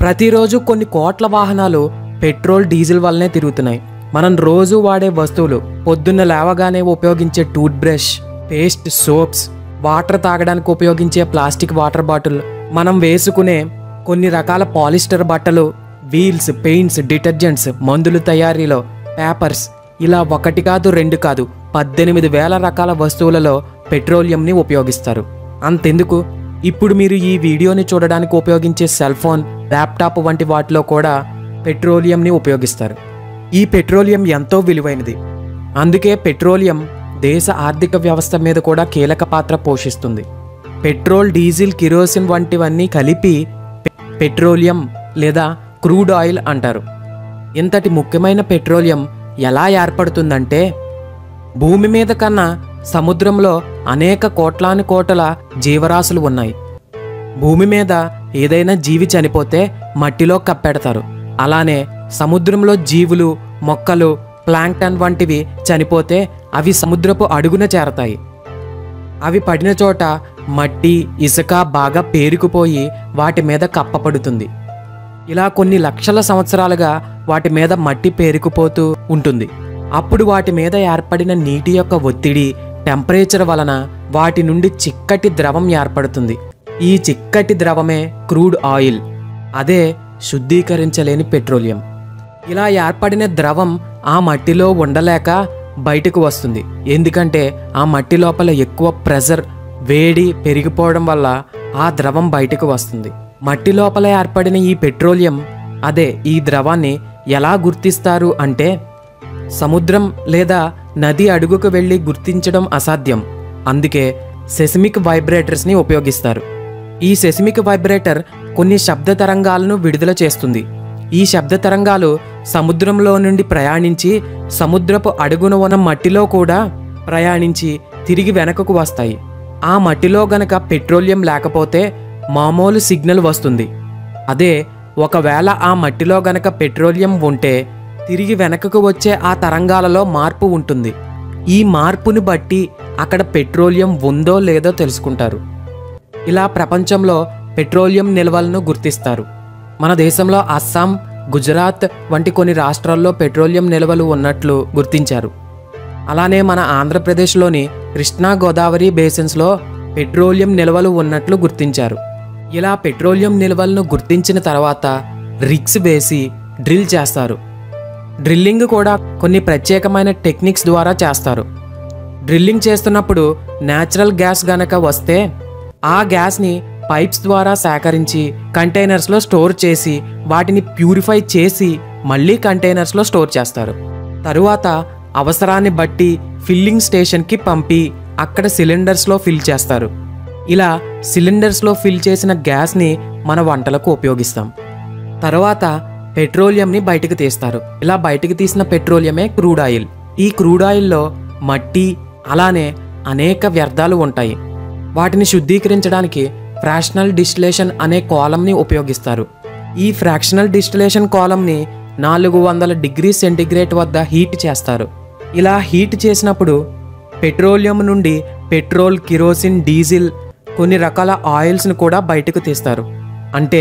ప్రతిరోజు కొన్ని కోట్ల వాహనాలు పెట్రోల్ డీజిల్ వల్లనే తిరుగుతున్నాయి మనం రోజు వాడే వస్తువులు పొద్దున్న లేవగానే ఉపయోగించే tooth brush paste soaps water తాగడానికి ఉపయోగించే ప్లాస్టిక్ వాటర్ బాటిల్ మనం వేసుకునే కొన్ని రకాల పాలిస్టర్ బట్టలు వీల్స్ పెయింట్స్ డిటర్జెంట్స్ మందులు తయారీలో పేపర్స్ ఇలా ఒకటి కాదు రెండు కాదు పద్దెనిమిది వేల రకాల వస్తువులలో పెట్రోలియంని ఉపయోగిస్తారు అంతెందుకు ఇప్పుడు మీరు ఈ వీడియోని చూడడానికి ఉపయోగించే సెల్ ఫోన్ ల్యాప్టాప్ వంటి వాటిలో కూడా పెట్రోలియంని ఉపయోగిస్తారు ఈ పెట్రోలియం ఎంతో విలువైనది అందుకే పెట్రోలియం దేశ ఆర్థిక వ్యవస్థ మీద కూడా కీలక పాత్ర పోషిస్తుంది పెట్రోల్ డీజిల్ కిరోసిన్ వంటివన్నీ కలిపి పె- పెట్రోలియం లేదా క్రూడ్ ఆయిల్ అంటారు ఇంతటి ముఖ్యమైన పెట్రోలియం ఎలా ఏర్పడుతుందంటే భూమి మీద కన్నా సముద్రంలో అనేక కోట్లాను కోట్ల జీవరాశులు ఉన్నాయి భూమి మీద ఏదైనా జీవి చనిపోతే మట్టిలో కప్పెడతారు అలానే సముద్రంలో జీవులు మొక్కలు ప్లాంక్టన్ వంటివి చనిపోతే అవి సముద్రపు అడుగున చేరతాయి అవి పడిన చోట మట్టి ఇసుక బాగా పేరుకుపోయి వాటి మీద కప్పపడుతుంది ఇలా కొన్ని లక్షల సంవత్సరాలుగా వాటి మీద మట్టి పేరుకుపోతూ ఉంటుంది అప్పుడు వాటి మీద ఏర్పడిన నీటి యొక్క ఒత్తిడి టెంపరేచర్ వలన వాటి నుండి చిక్కటి ద్రవం ఏర్పడుతుంది ఈ చిక్కటి ద్రవమే క్రూడ్ ఆయిల్ అదే శుద్ధీకరించలేని పెట్రోలియం ఇలా ఏర్పడిన ద్రవం ఆ మట్టిలో ఉండలేక బయటకు వస్తుంది ఎందుకంటే ఆ మట్టి లోపల ఎక్కువ ప్రెజర్ వేడి పెరిగిపోవడం వల్ల ఆ ద్రవం బయటకు వస్తుంది మట్టి లోపల ఏర్పడిన ఈ పెట్రోలియం అదే ఈ ద్రవాన్ని ఎలా గుర్తిస్తారు అంటే సముద్రం లేదా నది అడుగుకు వెళ్ళి గుర్తించడం అసాధ్యం అందుకే సెసిమిక్ వైబ్రేటర్స్ని ఉపయోగిస్తారు ఈ సెసిమిక్ వైబ్రేటర్ కొన్ని శబ్ద తరంగాలను విడుదల చేస్తుంది ఈ శబ్ద తరంగాలు సముద్రంలో నుండి ప్రయాణించి సముద్రపు అడుగున ఉన్న మట్టిలో కూడా ప్రయాణించి తిరిగి వెనకకు వస్తాయి ఆ మట్టిలో గనక పెట్రోలియం లేకపోతే మామూలు సిగ్నల్ వస్తుంది అదే ఒకవేళ ఆ మట్టిలో గనక పెట్రోలియం ఉంటే తిరిగి వెనకకు వచ్చే ఆ తరంగాలలో మార్పు ఉంటుంది ఈ మార్పుని బట్టి అక్కడ పెట్రోలియం ఉందో లేదో తెలుసుకుంటారు ఇలా ప్రపంచంలో పెట్రోలియం నిల్వలను గుర్తిస్తారు మన దేశంలో అస్సాం గుజరాత్ వంటి కొన్ని రాష్ట్రాల్లో పెట్రోలియం నిల్వలు ఉన్నట్లు గుర్తించారు అలానే మన ఆంధ్రప్రదేశ్లోని కృష్ణా గోదావరి బేసిన్స్లో పెట్రోలియం నిల్వలు ఉన్నట్లు గుర్తించారు ఇలా పెట్రోలియం నిల్వలను గుర్తించిన తర్వాత రిగ్స్ వేసి డ్రిల్ చేస్తారు డ్రిల్లింగ్ కూడా కొన్ని ప్రత్యేకమైన టెక్నిక్స్ ద్వారా చేస్తారు డ్రిల్లింగ్ చేస్తున్నప్పుడు న్యాచురల్ గ్యాస్ గనక వస్తే ఆ గ్యాస్ని పైప్స్ ద్వారా సేకరించి కంటైనర్స్లో స్టోర్ చేసి వాటిని ప్యూరిఫై చేసి మళ్ళీ కంటైనర్స్లో స్టోర్ చేస్తారు తరువాత అవసరాన్ని బట్టి ఫిల్లింగ్ స్టేషన్కి పంపి అక్కడ సిలిండర్స్లో ఫిల్ చేస్తారు ఇలా సిలిండర్స్లో ఫిల్ చేసిన గ్యాస్ని మన వంటలకు ఉపయోగిస్తాం తర్వాత పెట్రోలియంని బయటకు తీస్తారు ఇలా బయటకు తీసిన పెట్రోలియమే క్రూడ్ ఆయిల్ ఈ క్రూడ్ ఆయిల్లో మట్టి అలానే అనేక వ్యర్థాలు ఉంటాయి వాటిని శుద్ధీకరించడానికి ఫ్రాక్షనల్ డిస్టిలేషన్ అనే కాలంని ఉపయోగిస్తారు ఈ ఫ్రాక్షనల్ డిస్టిలేషన్ కాలంని నాలుగు వందల డిగ్రీ సెంటిగ్రేడ్ వద్ద హీట్ చేస్తారు ఇలా హీట్ చేసినప్పుడు పెట్రోలియం నుండి పెట్రోల్ కిరోసిన్ డీజిల్ కొన్ని రకాల ఆయిల్స్ని కూడా బయటకు తీస్తారు అంటే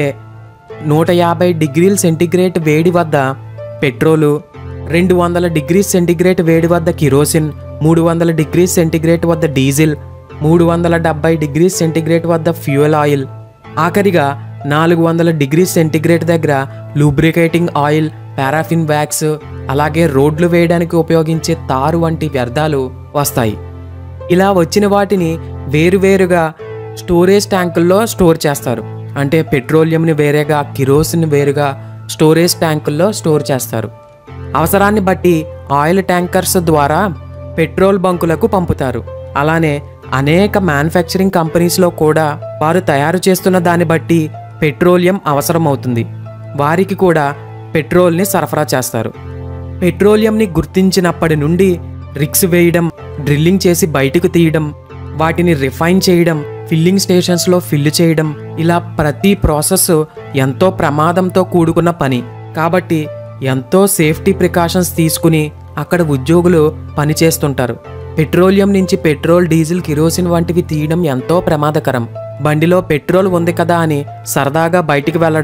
నూట యాభై డిగ్రీల సెంటిగ్రేడ్ వేడి వద్ద పెట్రోలు రెండు వందల డిగ్రీ సెంటిగ్రేడ్ వేడి వద్ద కిరోసిన్ మూడు వందల డిగ్రీ సెంటిగ్రేడ్ వద్ద డీజిల్ మూడు వందల డెబ్బై డిగ్రీ సెంటిగ్రేడ్ వద్ద ఫ్యూయల్ ఆయిల్ ఆఖరిగా నాలుగు వందల డిగ్రీ సెంటిగ్రేడ్ దగ్గర లూబ్రికేటింగ్ ఆయిల్ పారాఫిన్ వ్యాక్స్ అలాగే రోడ్లు వేయడానికి ఉపయోగించే తారు వంటి వ్యర్థాలు వస్తాయి ఇలా వచ్చిన వాటిని వేరువేరుగా స్టోరేజ్ ట్యాంకుల్లో స్టోర్ చేస్తారు అంటే పెట్రోలియంని వేరేగా కిరోసిన్ వేరుగా స్టోరేజ్ ట్యాంకుల్లో స్టోర్ చేస్తారు అవసరాన్ని బట్టి ఆయిల్ ట్యాంకర్స్ ద్వారా పెట్రోల్ బంకులకు పంపుతారు అలానే అనేక మ్యానుఫ్యాక్చరింగ్ కంపెనీస్లో కూడా వారు తయారు చేస్తున్న దాన్ని బట్టి పెట్రోలియం అవసరమవుతుంది వారికి కూడా పెట్రోల్ని సరఫరా చేస్తారు పెట్రోలియంని గుర్తించినప్పటి నుండి రిక్స్ వేయడం డ్రిల్లింగ్ చేసి బయటకు తీయడం వాటిని రిఫైన్ చేయడం ఫిల్లింగ్ స్టేషన్స్లో ఫిల్ చేయడం ఇలా ప్రతి ప్రాసెస్ ఎంతో ప్రమాదంతో కూడుకున్న పని కాబట్టి ఎంతో సేఫ్టీ ప్రికాషన్స్ తీసుకుని అక్కడ ఉద్యోగులు పనిచేస్తుంటారు పెట్రోలియం నుంచి పెట్రోల్ డీజిల్ కిరోసిన్ వంటివి తీయడం ఎంతో ప్రమాదకరం బండిలో పెట్రోల్ ఉంది కదా అని సరదాగా బయటికి వెళ్ళడం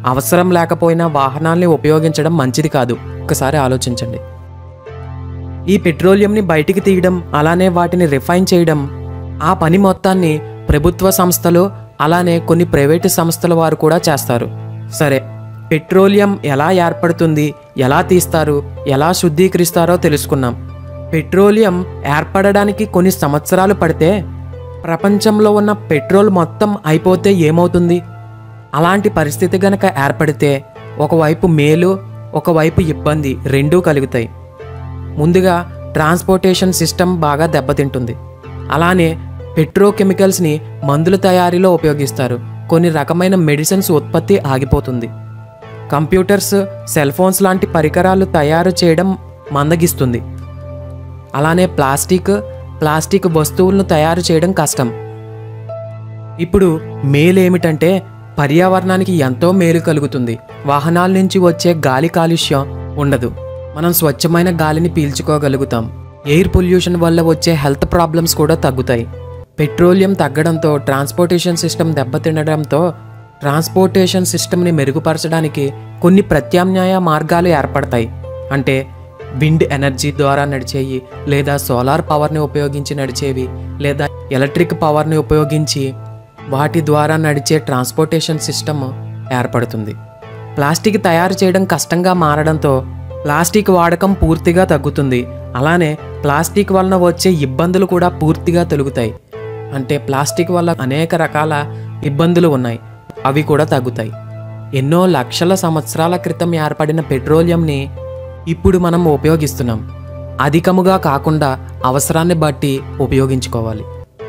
అవసరం లేకపోయినా వాహనాల్ని ఉపయోగించడం మంచిది కాదు ఒకసారి ఆలోచించండి ఈ పెట్రోలియంని బయటికి తీయడం అలానే వాటిని రిఫైన్ చేయడం ఆ పని మొత్తాన్ని ప్రభుత్వ సంస్థలు అలానే కొన్ని ప్రైవేటు సంస్థల వారు కూడా చేస్తారు సరే పెట్రోలియం ఎలా ఏర్పడుతుంది ఎలా తీస్తారు ఎలా శుద్ధీకరిస్తారో తెలుసుకున్నాం పెట్రోలియం ఏర్పడడానికి కొన్ని సంవత్సరాలు పడితే ప్రపంచంలో ఉన్న పెట్రోల్ మొత్తం అయిపోతే ఏమవుతుంది అలాంటి పరిస్థితి గనక ఏర్పడితే ఒకవైపు మేలు ఒకవైపు ఇబ్బంది రెండూ కలుగుతాయి ముందుగా ట్రాన్స్పోర్టేషన్ సిస్టమ్ బాగా దెబ్బతింటుంది అలానే పెట్రోకెమికల్స్ని మందుల తయారీలో ఉపయోగిస్తారు కొన్ని రకమైన మెడిసిన్స్ ఉత్పత్తి ఆగిపోతుంది కంప్యూటర్స్ సెల్ ఫోన్స్ లాంటి పరికరాలు తయారు చేయడం మందగిస్తుంది అలానే ప్లాస్టిక్ ప్లాస్టిక్ వస్తువులను తయారు చేయడం కష్టం ఇప్పుడు మేలు ఏమిటంటే పర్యావరణానికి ఎంతో మేలు కలుగుతుంది వాహనాల నుంచి వచ్చే గాలి కాలుష్యం ఉండదు మనం స్వచ్ఛమైన గాలిని పీల్చుకోగలుగుతాం ఎయిర్ పొల్యూషన్ వల్ల వచ్చే హెల్త్ ప్రాబ్లమ్స్ కూడా తగ్గుతాయి పెట్రోలియం తగ్గడంతో ట్రాన్స్పోర్టేషన్ సిస్టమ్ దెబ్బతినడంతో ట్రాన్స్పోర్టేషన్ సిస్టమ్ని మెరుగుపరచడానికి కొన్ని ప్రత్యామ్నాయ మార్గాలు ఏర్పడతాయి అంటే విండ్ ఎనర్జీ ద్వారా నడిచేవి లేదా సోలార్ పవర్ని ఉపయోగించి నడిచేవి లేదా ఎలక్ట్రిక్ పవర్ని ఉపయోగించి వాటి ద్వారా నడిచే ట్రాన్స్పోర్టేషన్ సిస్టమ్ ఏర్పడుతుంది ప్లాస్టిక్ తయారు చేయడం కష్టంగా మారడంతో ప్లాస్టిక్ వాడకం పూర్తిగా తగ్గుతుంది అలానే ప్లాస్టిక్ వలన వచ్చే ఇబ్బందులు కూడా పూర్తిగా తొలుగుతాయి అంటే ప్లాస్టిక్ వల్ల అనేక రకాల ఇబ్బందులు ఉన్నాయి అవి కూడా తగ్గుతాయి ఎన్నో లక్షల సంవత్సరాల క్రితం ఏర్పడిన పెట్రోలియంని ఇప్పుడు మనం ఉపయోగిస్తున్నాం అధికముగా కాకుండా అవసరాన్ని బట్టి ఉపయోగించుకోవాలి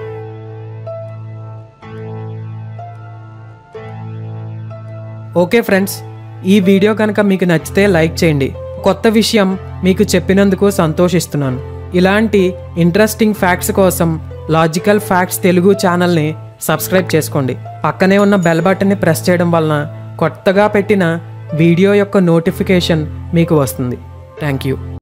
ఓకే ఫ్రెండ్స్ ఈ వీడియో కనుక మీకు నచ్చితే లైక్ చేయండి కొత్త విషయం మీకు చెప్పినందుకు సంతోషిస్తున్నాను ఇలాంటి ఇంట్రెస్టింగ్ ఫ్యాక్ట్స్ కోసం లాజికల్ ఫ్యాక్ట్స్ తెలుగు ఛానల్ని సబ్స్క్రైబ్ చేసుకోండి పక్కనే ఉన్న బెల్ బటన్ని ప్రెస్ చేయడం వలన కొత్తగా పెట్టిన వీడియో యొక్క నోటిఫికేషన్ మీకు వస్తుంది థ్యాంక్ యూ